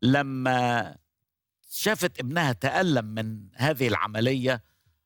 لما شافت ابنها تألم من هذه العملية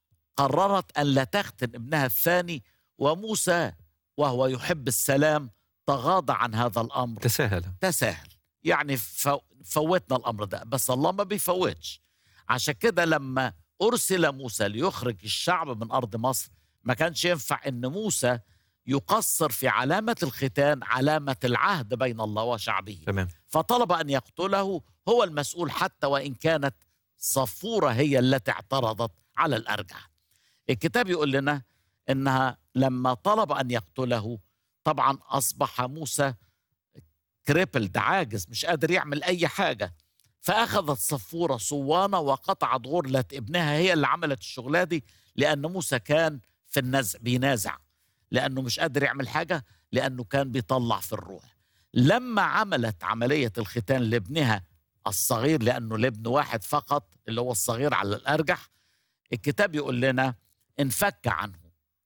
قررت أن لا تختن ابنها الثاني وموسى وهو يحب السلام تغاضى عن هذا الأمر تساهل تساهل يعني فو- فوتنا الأمر ده بس الله ما بيفوتش عشان كده لما أرسل موسى ليخرج الشعب من أرض مصر ما كانش ينفع أن موسى يقصر في علامة الختان علامة العهد بين الله وشعبه تمام فطلب ان يقتله هو المسؤول حتى وان كانت صفوره هي التي اعترضت على الارجح. الكتاب يقول لنا انها لما طلب ان يقتله طبعا اصبح موسى كريبلد عاجز مش قادر يعمل اي حاجه فاخذت صفوره صوانه وقطعت غرله ابنها هي اللي عملت الشغله دي لان موسى كان في النزع بينازع لانه مش قادر يعمل حاجه لانه كان بيطلع في الروح. لما عملت عملية الختان لابنها الصغير لأنه لابن واحد فقط اللي هو الصغير على الأرجح الكتاب يقول لنا انفك عنه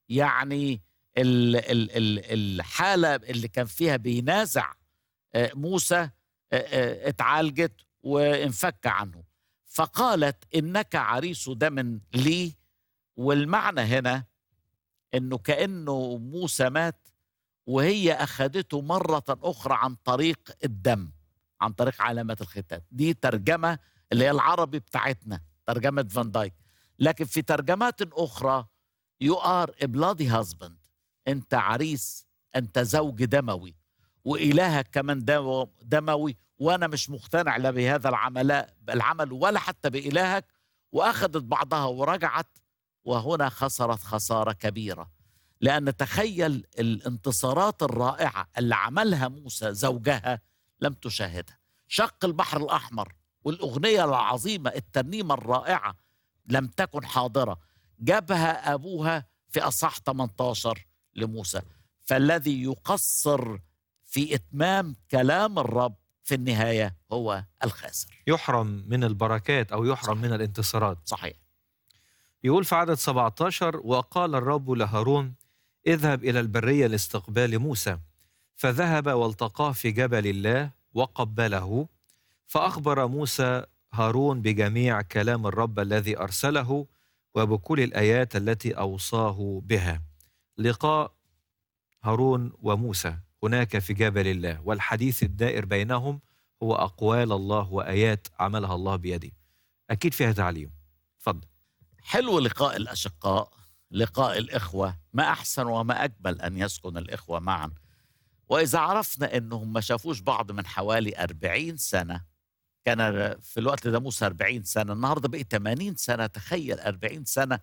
يعني ال ال ال الحالة اللي كان فيها بينازع آه، موسى آه، آه، اتعالجت وانفك عنه فقالت إنك عريس دم لي والمعنى هنا إنه كأنه موسى مات وهي أخذته مرة أخرى عن طريق الدم عن طريق علامة الختان دي ترجمة اللي هي العربي بتاعتنا ترجمة فان دايك لكن في ترجمات أخرى you are a bloody husband أنت عريس أنت زوج دموي وإلهك كمان دمو- دموي وأنا مش مقتنع لا بهذا العمل العمل ولا حتى بإلهك وأخذت بعضها ورجعت وهنا خسرت خسارة كبيرة لأن تخيل الانتصارات الرائعة اللي عملها موسى زوجها لم تشاهدها شق البحر الأحمر والأغنية العظيمة الترنيمة الرائعة لم تكن حاضرة جابها أبوها في أصح 18 لموسى فالذي يقصر في إتمام كلام الرب في النهاية هو الخاسر يحرم من البركات أو يحرم صحيح. من الانتصارات صحيح يقول في عدد 17 وقال الرب لهارون اذهب إلى البرية لاستقبال موسى فذهب والتقاه في جبل الله وقبله فأخبر موسى هارون بجميع كلام الرب الذي أرسله وبكل الآيات التي أوصاه بها لقاء هارون وموسى هناك في جبل الله والحديث الدائر بينهم هو أقوال الله وآيات عملها الله بيده أكيد فيها تعليم اتفضل حلو لقاء الأشقاء لقاء الإخوة ما أحسن وما أجمل أن يسكن الإخوة معا وإذا عرفنا أنهم ما شافوش بعض من حوالي أربعين سنة كان في الوقت ده موسى أربعين سنة النهاردة بقي 80 سنة تخيل أربعين سنة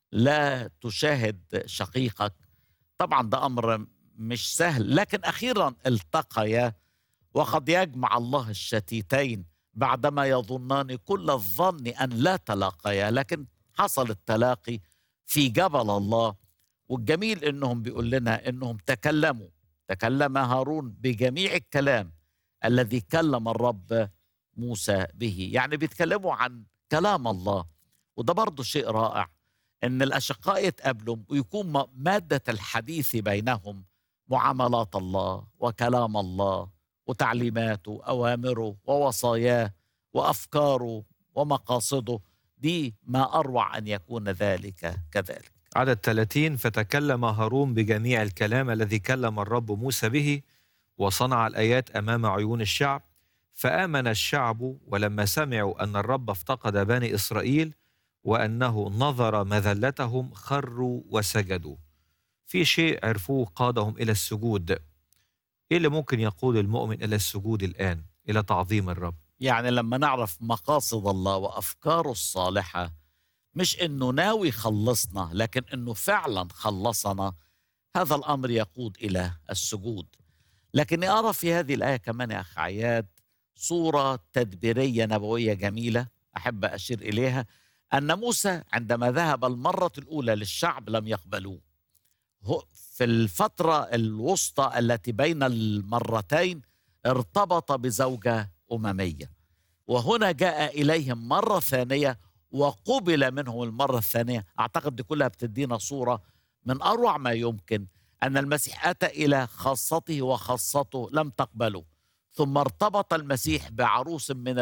لا تشاهد شقيقك طبعا ده أمر مش سهل لكن أخيرا التقيا وقد يجمع الله الشتيتين بعدما يظنان كل الظن أن لا تلاقيا لكن حصل التلاقي في جبل الله والجميل انهم بيقول لنا انهم تكلموا تكلم هارون بجميع الكلام الذي كلم الرب موسى به يعني بيتكلموا عن كلام الله وده برضه شيء رائع ان الاشقاء يتقابلوا ويكون م- ماده الحديث بينهم معاملات الله وكلام الله وتعليماته اوامره ووصاياه وافكاره ومقاصده دي ما اروع ان يكون ذلك كذلك عدد 30 فتكلم هارون بجميع الكلام الذي كلم الرب موسى به وصنع الآيات أمام عيون الشعب فآمن الشعب ولما سمعوا أن الرب افتقد بني إسرائيل وأنه نظر مذلتهم خروا وسجدوا في شيء عرفوه قادهم إلى السجود إيه اللي ممكن يقود المؤمن إلى السجود الآن إلى تعظيم الرب يعني لما نعرف مقاصد الله وافكاره الصالحه مش انه ناوي يخلصنا لكن انه فعلا خلصنا هذا الامر يقود الى السجود لكني ارى في هذه الايه كمان يا اخ عياد صوره تدبيريه نبويه جميله احب اشير اليها ان موسى عندما ذهب المره الاولى للشعب لم يقبلوه هو- في الفتره الوسطى التي بين المرتين ارتبط بزوجه امميه وهنا جاء اليهم مره ثانيه وقبل منهم المره الثانيه اعتقد دي كلها بتدينا صوره من اروع ما يمكن ان المسيح اتى الى خاصته وخاصته لم تقبله ثم ارتبط المسيح بعروس من